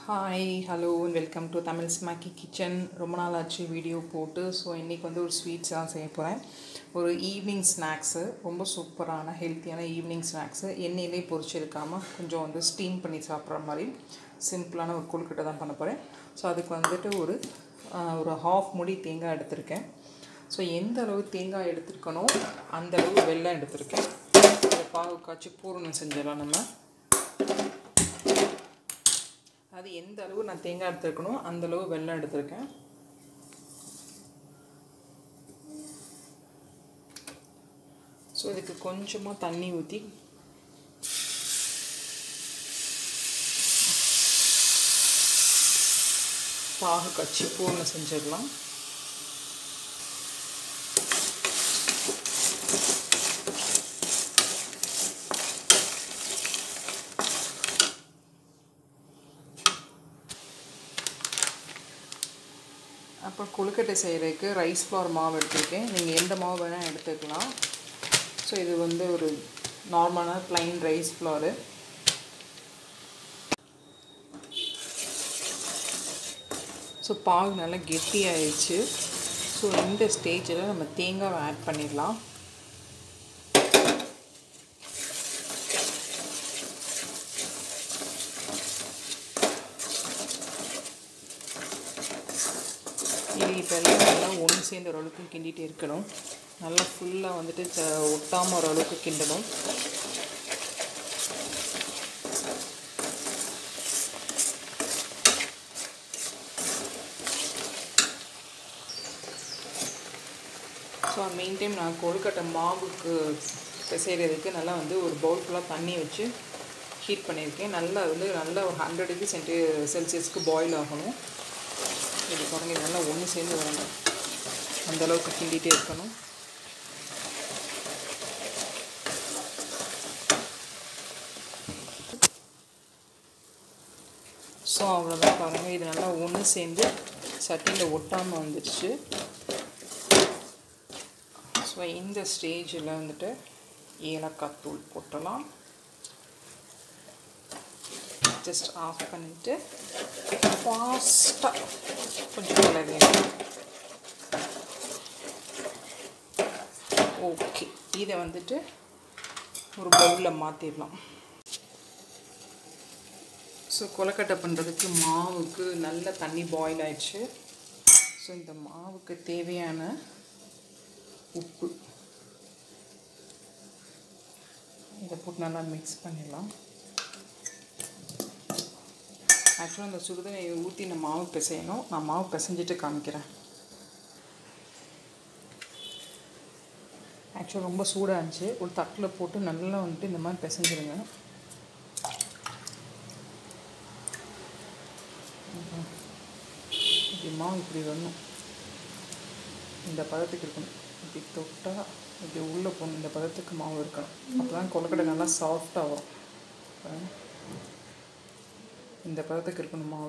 Hi hello welcome to Tamil smoky kitchen ரொம்ப நாள் ஆச்சு வீடியோ போட்டு ஸோ இன்றைக்கி வந்து ஒரு ஸ்வீட்ஸ் தான் செய்ய போகிறேன் ஒரு ஈவினிங் ஸ்நாக்ஸு ரொம்ப சூப்பரான ஹெல்த்தியான ஈவினிங் ஸ்நாக்ஸு எண்ணெயிலே பொரிச்சிருக்காமல் கொஞ்சம் வந்து ஸ்டீம் பண்ணி சாப்பிட்ற மாதிரி சிம்பிளான ஒரு கொழுக்கட்டை தான் பண்ண போகிறேன் ஸோ அதுக்கு வந்துட்டு ஒரு ஆஹ், ஒரு ஹாஃப் முடி தேங்காய் எடுத்திருக்கேன் ஸோ எந்த அளவு தேங்காய் எடுத்துருக்கனோ அந்த அளவு வெல்லம் எடுத்திருக்கேன் இதை பாகு காய்ச்சி பூரணம் செஞ்சிடலாம் நம்ம அது எந்த அளவு நான் தேங்காய் எடுத்துருக்கணும் அந்த அளவு வெல்லம் எடுத்திருக்கேன் ஸோ இதுக்கு கொஞ்சமாக தண்ணி ஊற்றி பாகு கச்சி பூர்ணம் செஞ்சிடலாம் அப்புறம் கொழுக்கட்டை செய்கிறதுக்கு ரைஸ் ஃப்ளவர் மாவு எடுத்திருக்கேன் நீங்கள் எந்த மாவு வேணால் எடுத்துக்கலாம் ஸோ இது வந்து ஒரு நார்மலான ப்ளைன் ரைஸ் ஃப்ளவரு ஸோ பாகு நல்லா கெட்டியாயிடுச்சு ஸோ இந்த ஸ்டேஜில் நம்ம தேங்காவை ஆட் பண்ணிடலாம் இது இப்போ எல்லாம் நல்லா ஒன்று சேர்ந்த ஒரு அளவுக்கு கிண்டிகிட்டே இருக்கணும் நல்லா ஃபுல்லாக வந்துட்டு ச- ஒட்டாம ஒரு அளவுக்கு கிண்டணும் ஸோ மெயின் டைம் நான் கொழுக்கட்டை மாவுக்கு பிசைகிறதுக்கு நல்லா வந்து ஒரு பவுல் ஃபுல்லாக தண்ணி வச்சு ஹீட் பண்ணியிருக்கேன் நல்லா வந்து நல்லா ஒரு ஹண்ட்ரட் டிகிரி சென்டி செல்சியஸ்க்கு பாயில் ஆகணும் இது பாருங்க இது நல்லா ஒன்று சேர்ந்து வரணும் அந்த அளவுக்கு கிண்டிகிட்டே இருக்கணும் ஸோ அவ்வளோதான் பாருங்கள் இது நல்லா ஒன்று சேர்ந்து சட்டியில் ஒட்டாமல் வந்துடுச்சு ஸோ இந்த ஸ்டேஜில் வந்துட்டு ஏலக்காய் தூள் போட்டலாம் ஜஸ்ட் ஆஃப் பண்ணிவிட்டு ஃபாஸ்ட்டாக கொஞ்சம் கிளறி ஓகே இதை வந்துட்டு ஒரு பவுலில் மாற்றிடலாம் ஸோ கொலக்கட்டை பண்ணுறதுக்கு மாவுக்கு நல்ல தண்ணி பாயில் ஆயிடுச்சு ஸோ இந்த மாவுக்கு தேவையான உப்பு இதை போட்டு நல்லா மிக்ஸ் பண்ணிடலாம் ஆக்சுவலாக அந்த சுடுதண்ணியை ஊற்றி நான் மாவு பிசையணும் நான் மாவு பிசைஞ்சிட்டு காமிக்கிறேன் ஆக்சுவலாக ரொம்ப சூடாக இருந்துச்சு ஒரு தட்டில் போட்டு நல்லா வந்துட்டு இந்த மாதிரி பிசைஞ்சிருங்க இப்படி மாவு இப்படி வரணும் இந்த பதத்துக்கு இருக்கணும் இப்படி தொட்டால் இப்படி உள்ளே போகணும் இந்த பதத்துக்கு மாவு இருக்கணும் அப்போ தான் கொழுக்கட்டை நல்லா சாஃப்டாக வரும் பாருங்க. இந்த பதத்துக்கு இருக்கணும் மாவு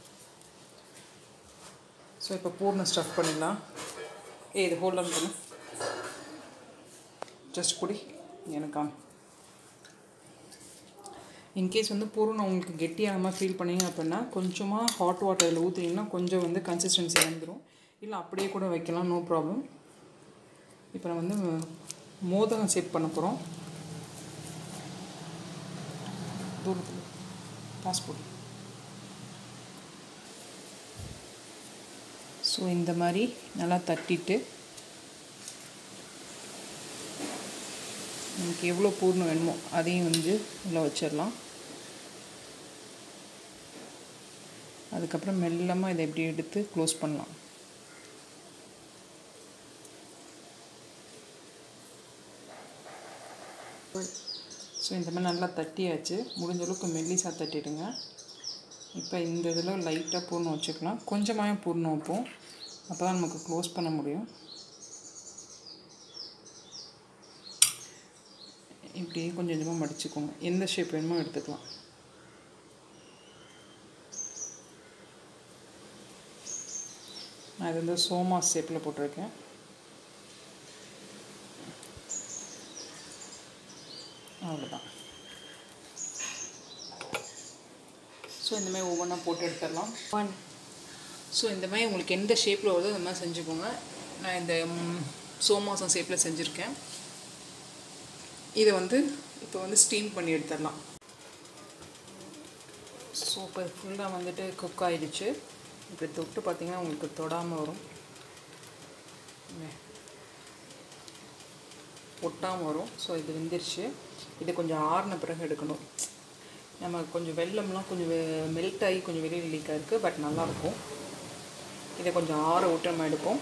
ஸோ இப்போ பூர்ண ஸ்டஃப் பண்ணிடலாம் ஏ இது ஹோல்ட் ஆன் பண்ணு ஜஸ்ட் குடி எனக்கு ஆன் இன்கேஸ் வந்து பூரணம் உங்களுக்கு கெட்டியாக மாதிரி ஃபீல் பண்ணீங்க அப்படின்னா கொஞ்சமாக ஹாட் வாட்டரில் ஊற்றுனீங்கன்னா கொஞ்சம் வந்து கன்சிஸ்டன்சி வந்துடும் இல்லை அப்படியே கூட வைக்கலாம் நோ ப்ராப்ளம் இப்போ நான் வந்து மோதகம் செட் பண்ண போகிறோம் தூரத்தில் பாஸ்போர்ட் ஸோ இந்த மாதிரி நல்லா தட்டிட்டு நமக்கு எவ்வளோ பூர்ணம் வேணுமோ அதையும் வந்து உள்ள வச்சிடலாம் அதுக்கப்புறம் மெல்லமாக இதை எப்படி எடுத்து க்ளோஸ் பண்ணலாம் ஸோ இந்த மாதிரி நல்லா தட்டியாச்சு முடிஞ்ச அளவுக்கு மெல்லிசாக தட்டிடுங்க இப்போ இந்த இதில் லைட்டாக பூர்ணம் வச்சுக்கலாம் கொஞ்சமாக பூர்ணம் வைப்போம் அப்போ தான் நமக்கு க்ளோஸ் பண்ண முடியும் இப்படியே கொஞ்சம் கொஞ்சமாக மடிச்சுக்கோங்க எந்த ஷேப் வேணுமோ எடுத்துக்கலாம் நான் இது வந்து சோமா ஷேப்பில் போட்டிருக்கேன் அவ்வளோதான் ஸோ இந்த மாதிரி ஒவ்வொன்றா போட்டு எடுத்துடலாம் ஒன் ஸோ இந்த மாதிரி உங்களுக்கு எந்த ஷேப்பில் வருதோ அந்த மாதிரி செஞ்சுக்கோங்க நான் இந்த ம், சோமாசம் ஷேப்பில் செஞ்சுருக்கேன் இதை வந்து இப்போ வந்து ஸ்டீம் பண்ணி எடுத்துடலாம் ஸோ இப்போ ஃபுல்லாக வந்துட்டு குக் ஆயிடுச்சு இப்படி தொட்டு பார்த்தீங்கன்னா உங்களுக்கு தொடாமல் வரும் ஒட்டாமல் வரும் ஸோ இது வெந்துருச்சு இது கொஞ்சம் ஆறின பிறகு எடுக்கணும் நம்ம கொஞ்சம் வெள்ளம்லாம் கொஞ்சம் மெல்ட் ஆகி கொஞ்சம் வெளியில் லீக்காக இருக்குது பட் நல்லாயிருக்கும் இதை கொஞ்சம் ஆற விட்டு நம்ம எடுப்போம்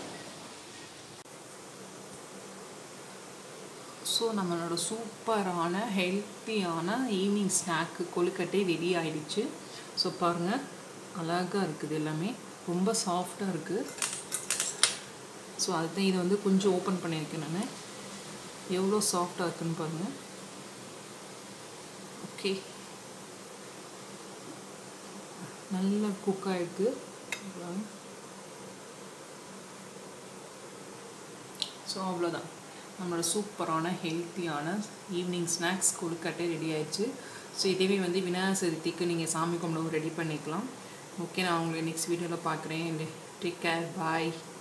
ஸோ நம்மளோட சூப்பரான ஹெல்த்தியான ஈவினிங் ஸ்நாக்கு கொழுக்கட்டை ரெடி ஆயிடுச்சு ஸோ பாருங்கள் அழகாக இருக்குது எல்லாமே ரொம்ப சாஃப்டாக இருக்குது ஸோ அதுதான் இதை வந்து கொஞ்சம் ஓப்பன் பண்ணியிருக்கேன் நான் எவ்வளோ சாஃப்டாக இருக்குன்னு பாருங்கள் ஓகே நல்லா குக் ஆகிருக்கு ஸோ அவ்வளோதான் நம்மளோட சூப்பரான ஹெல்த்தியான ஈவினிங் ஸ்நாக்ஸ் கொழுக்கட்டை ரெடி ஆயிடுச்சு ஸோ இதுவே வந்து விநாயகர் சதுர்த்திக்கு நீங்கள் சாமி கும்பிடவும் ரெடி பண்ணிக்கலாம் ஓகே நான் உங்களை நெக்ஸ்ட் வீடியோவில் பார்க்குறேன் டேக் கேர் பாய்